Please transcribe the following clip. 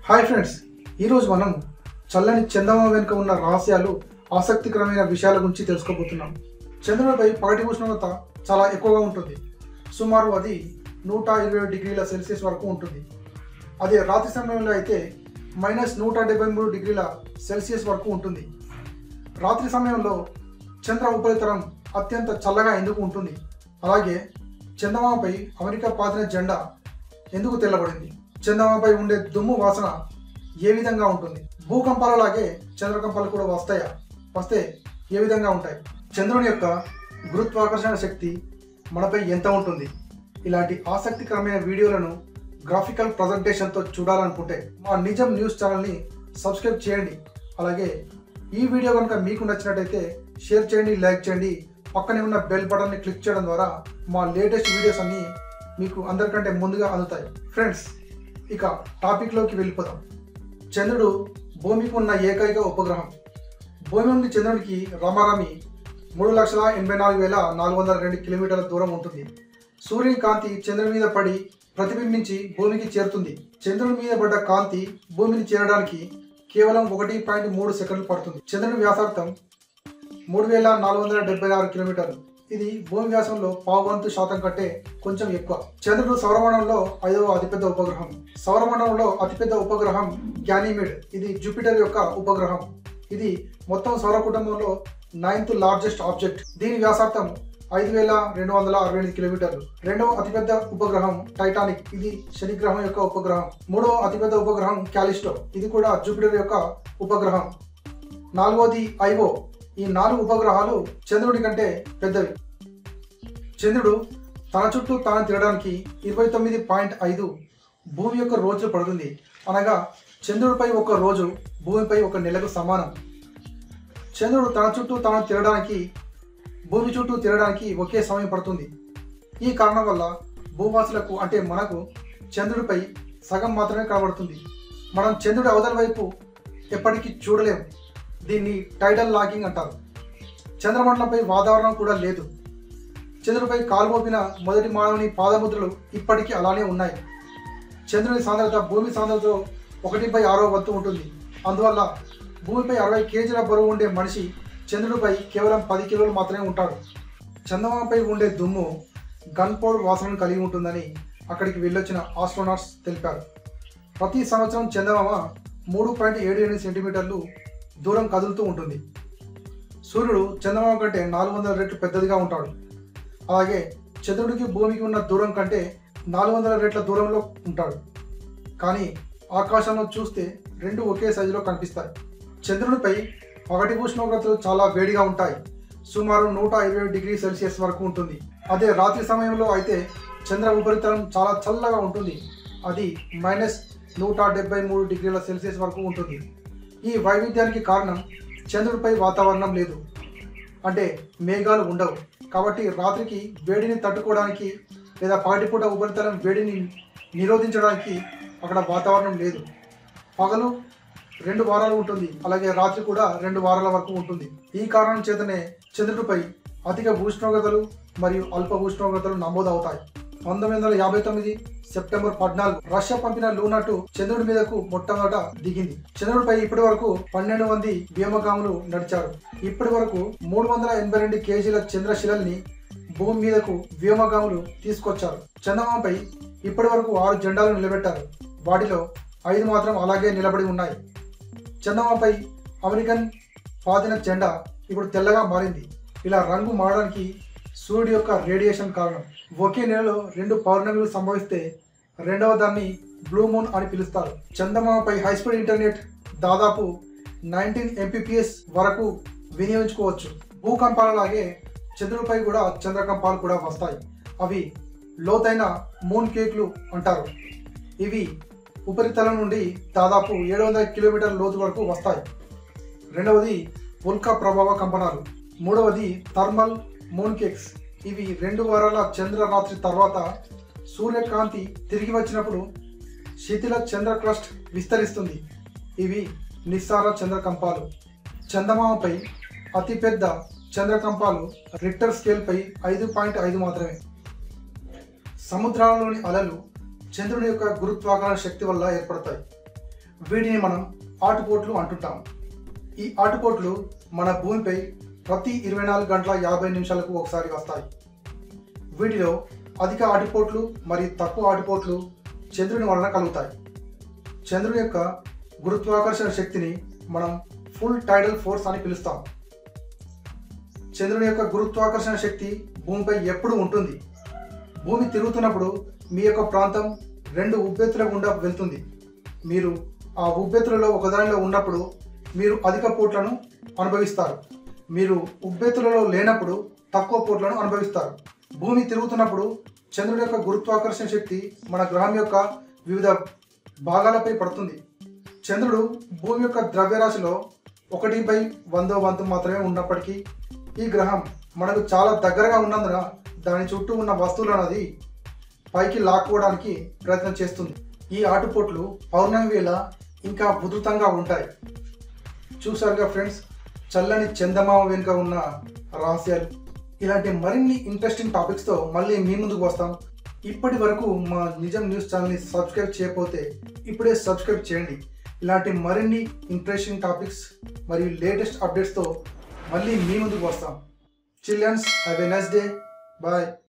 hi friends ఈరోజు మనం చల్లని చందమామ వెనుక ఉన్న రహస్యాలు ఆసక్తికరమైన విషయాల గురించి తెలుసుకోబోతున్నాం చంద్రుడిపై పగటి ఉష్ణోగ్రత చాలా ఎక్కువగా ఉంటుంది సుమారు అది నూట ఇరవై డిగ్రీల సెల్సియస్ వరకు ఉంటుంది అదే రాత్రి సమయంలో అయితే మైనస్ నూట డెబ్బై మూడు డిగ్రీల సెల్సియస్ వరకు ఉంటుంది రాత్రి సమయంలో చంద్ర ఉపరితలం అత్యంత చల్లగా ఎందుకు ఉంటుంది అలాగే చందమామపై అమెరికా పాతిన జెండా ఎందుకు తెల్లబడింది చందమామపై ఉండే దుమ్ము వాసన ఏ విధంగా ఉంటుంది భూకంపాలలాగే చంద్రకంపాలు కూడా వస్తాయా వస్తే ఏ విధంగా ఉంటాయి చంద్రుని యొక్క గురుత్వాకర్షణ శక్తి మనపై ఎంత ఉంటుంది ఇలాంటి ఆసక్తికరమైన వీడియోలను గ్రాఫికల్ ప్రజెంటేషన్తో చూడాలనుకుంటే మా నిజం న్యూస్ ఛానల్ని సబ్స్క్రైబ్ చేయండి అలాగే ఈ వీడియో కనుక మీకు నచ్చినట్టయితే షేర్ చేయండి లైక్ చేయండి పక్కనే ఉన్న బెల్ బటన్ని క్లిక్ చేయడం ద్వారా మా లేటెస్ట్ వీడియోస్ అన్నీ మీకు అందరికంటే ముందుగా అందుతాయి ఫ్రెండ్స్ ఇక టాపిక్లోకి వెళ్ళిపోదాం చంద్రుడు భూమికి ఉన్న ఏకైక ఉపగ్రహం భూమి నుండి చంద్రుడికి రమారమి మూడు లక్షల ఎనభై నాలుగు వేల నాలుగు వందల రెండు కిలోమీటర్ల దూరం ఉంటుంది సూర్యుని కాంతి చంద్రుని మీద పడి ప్రతిబింబించి భూమికి చేరుతుంది చంద్రుని మీద పడ్డ కాంతి భూమిని చేరడానికి కేవలం ఒకటి పాయింట్ మూడు సెకండ్లు పడుతుంది చంద్రుని వ్యాసార్థం మూడు వేల నాలుగు వందల డెబ్బై ఆరు కిలోమీటర్లు ఇది భూమి వ్యాసంలో పావువంతు శాతం కంటే కొంచెం ఎక్కువ చంద్రుడు సౌరమండలంలో ఐదవ అతిపెద్ద ఉపగ్రహం సౌరమండలంలో అతిపెద్ద ఉపగ్రహం గ్యానీమిడ్ ఇది జూపిటర్ యొక్క ఉపగ్రహం ఇది మొత్తం సౌర కుటుంబంలో నైన్త్ లార్జెస్ట్ ఆబ్జెక్ట్ దీని వ్యాసార్థం ఐదు వేల రెండు వందల అరవై ఎనిమిది కిలోమీటర్లు రెండవ అతిపెద్ద ఉపగ్రహం టైటానిక్ ఇది శని గ్రహం యొక్క ఉపగ్రహం మూడవ అతిపెద్ద ఉపగ్రహం క్యాలిస్టో ఇది కూడా జూపిటర్ యొక్క ఉపగ్రహం నాలుగవది ఐవో ఈ నాలుగు ఉపగ్రహాలు చంద్రుడి కంటే పెద్దవి చంద్రుడు తన చుట్టూ తాను తిరగడానికి ఇరవై తొమ్మిది పాయింట్ ఐదు భూమి యొక్క రోజులు పడుతుంది అనగా చంద్రుడిపై ఒక రోజు భూమిపై ఒక నెలకు సమానం చంద్రుడు తన చుట్టూ తాను తిరగడానికి భూమి చుట్టూ తిరగడానికి ఒకే సమయం పడుతుంది ఈ కారణం వల్ల భూవాసులకు అంటే మనకు చంద్రుడిపై సగం మాత్రమే కనబడుతుంది మనం చంద్రుడి అవతల వైపు ఎప్పటికీ చూడలేం దీన్ని టైడల్ లాకింగ్ అంటారు చంద్రమండలంపై వాతావరణం కూడా లేదు చంద్రుడిపై కాల్మోపిన మొదటి మానవుని పాదముద్రలు ఇప్పటికీ అలానే ఉన్నాయి చంద్రుని సాంద్రత భూమి సాంద్రతలో ఒకటి బై ఆరో వంతు ఉంటుంది అందువల్ల భూమిపై అరవై కేజీల బరువు ఉండే మనిషి చంద్రుడిపై కేవలం పది కిలోలు మాత్రమే ఉంటాడు చందమామపై ఉండే దుమ్ము గన్ పౌడర్ వాసనను కలిగి ఉంటుందని అక్కడికి వెళ్ళొచ్చిన ఆస్ట్రోనాట్స్ తెలిపారు ప్రతి సంవత్సరం చందమామ మూడు పాయింట్ ఏడు ఎనిమిది సెంటీమీటర్లు దూరం కదులుతూ ఉంటుంది సూర్యుడు చందమామ కంటే నాలుగు వందల రెట్లు పెద్దదిగా ఉంటాడు అలాగే చంద్రుడికి భూమికి ఉన్న దూరం కంటే నాలుగు వందల రెట్ల దూరంలో ఉంటాడు కానీ ఆకాశంలో చూస్తే రెండు ఒకే సైజులో కనిపిస్తాయి చంద్రునిపై పగటి ఉష్ణోగ్రతలు చాలా వేడిగా ఉంటాయి సుమారు నూట ఇరవై డిగ్రీ సెల్సియస్ వరకు ఉంటుంది అదే రాత్రి సమయంలో అయితే చంద్ర ఉపరితలం చాలా చల్లగా ఉంటుంది అది మైనస్ నూట డెబ్బై మూడు డిగ్రీల సెల్సియస్ వరకు ఉంటుంది ఈ వైవిధ్యానికి కారణం చంద్రుడిపై వాతావరణం లేదు అంటే మేఘాలు ఉండవు కాబట్టి రాత్రికి వేడిని తట్టుకోవడానికి లేదా పగటిపూట ఉపరితలం వేడిని నిరోధించడానికి అక్కడ వాతావరణం లేదు పగలు రెండు వారాలు ఉంటుంది అలాగే రాత్రి కూడా రెండు వారాల వరకు ఉంటుంది ఈ కారణం చేతనే చంద్రుడిపై అధిక ఉష్ణోగ్రతలు మరియు అల్ప ఉష్ణోగ్రతలు నమోదవుతాయి పంతొమ్మిది వందల యాభై తొమ్మిది సెప్టెంబర్ పద్నాలుగు రష్యా పంపిన లూనాటు చంద్రుడి మీదకు మొట్టమొదట దిగింది చంద్రుడిపై ఇప్పటి వరకు పన్నెండు మంది వ్యోమగాములు నడిచారు ఇప్పటి వరకు మూడు వందల ఎనభై రెండు కేజీల చంద్రశిలల్ని భూమి మీదకు వ్యోమగాములు తీసుకొచ్చారు చందమామపై ఇప్పటి వరకు ఆరు జెండాలు నిలబెట్టారు వాటిలో ఐదు మాత్రం అలాగే నిలబడి ఉన్నాయి చందమామపై అమెరికన్ పాదిన జెండా ఇప్పుడు తెల్లగా మారింది ఇలా రంగు మారడానికి సూర్యుడి యొక్క రేడియేషన్ కారణం ఒకే నెలలో రెండు పౌర్ణమిలు సంభవిస్తే రెండవ దాన్ని బ్లూ మూన్ అని పిలుస్తారు చందమామపై హై స్పీడ్ ఇంటర్నెట్ దాదాపు నైన్టీన్ ఎంపీపీఎస్ వరకు వినియోగించుకోవచ్చు భూకంపాలలాగే చంద్రుడిపై కూడా చంద్రకంపాలు కూడా వస్తాయి అవి లోతైన మూన్ కేక్లు అంటారు ఇవి ఉపరితలం నుండి దాదాపు ఏడు వందల కిలోమీటర్ల లోతు వరకు వస్తాయి రెండవది ఉల్కా ప్రభావ కంపనాలు మూడవది థర్మల్ మూన్ కేక్స్ ఇవి రెండు వారాల చంద్రరాత్రి తర్వాత సూర్యకాంతి తిరిగి వచ్చినప్పుడు శిథిల చంద్ర క్రస్ట్ విస్తరిస్తుంది ఇవి నిస్సార చంద్రకంపాలు చందమామపై అతిపెద్ద చంద్రకంపాలు రిక్టర్ స్కేల్పై ఐదు పాయింట్ ఐదు మాత్రమే సముద్రాలలోని అలలు చంద్రుని యొక్క గురుత్వాకర్షణ శక్తి వల్ల ఏర్పడతాయి వీటిని మనం ఆటుపోట్లు అంటుంటాం ఈ ఆటుపోట్లు మన భూమిపై ప్రతి ఇరవై నాలుగు గంటల యాభై నిమిషాలకు ఒకసారి వస్తాయి వీటిలో అధిక ఆటుపోట్లు మరియు తక్కువ ఆటుపోట్లు చంద్రుని వలన కలుగుతాయి చంద్రుని యొక్క గురుత్వాకర్షణ శక్తిని మనం ఫుల్ టైడల్ ఫోర్స్ అని పిలుస్తాం చంద్రుని యొక్క గురుత్వాకర్షణ శక్తి భూమిపై ఎప్పుడు ఉంటుంది భూమి తిరుగుతున్నప్పుడు మీ యొక్క ప్రాంతం రెండు ఉబ్బెత్తుల గుండా వెళ్తుంది మీరు ఆ ఉబ్బెత్తులలో ఒకదానిలో ఉన్నప్పుడు మీరు అధిక పోట్లను అనుభవిస్తారు మీరు ఉబ్బెత్తులలో లేనప్పుడు తక్కువ పోట్లను అనుభవిస్తారు భూమి తిరుగుతున్నప్పుడు చంద్రుడి యొక్క గురుత్వాకర్షణ శక్తి మన గ్రహం యొక్క వివిధ భాగాలపై పడుతుంది చంద్రుడు భూమి యొక్క ద్రవ్యరాశిలో ఒకటి బై వందో వంతు మాత్రమే ఉన్నప్పటికీ ఈ గ్రహం మనకు చాలా దగ్గరగా ఉన్నందున దాని చుట్టూ ఉన్న వస్తువులను అది పైకి లాక్కోవడానికి ప్రయత్నం చేస్తుంది ఈ ఆటుపోట్లు పౌర్ణమి వేళ ఇంకా ఉధృతంగా ఉంటాయి చూసారుగా ఫ్రెండ్స్ చల్లని చందమామ వెనుక ఉన్న రహస్యాలు ఇలాంటి మరిన్ని ఇంట్రెస్టింగ్ టాపిక్స్తో మళ్ళీ మీ ముందుకు వస్తాం ఇప్పటి వరకు మా నిజం న్యూస్ ఛానల్ని సబ్స్క్రైబ్ చేయకపోతే ఇప్పుడే సబ్స్క్రైబ్ చేయండి ఇలాంటి మరిన్ని ఇంట్రెస్టింగ్ టాపిక్స్ మరియు లేటెస్ట్ అప్డేట్స్తో మళ్ళీ మీ ముందుకు వస్తాం childrens have a nice day bye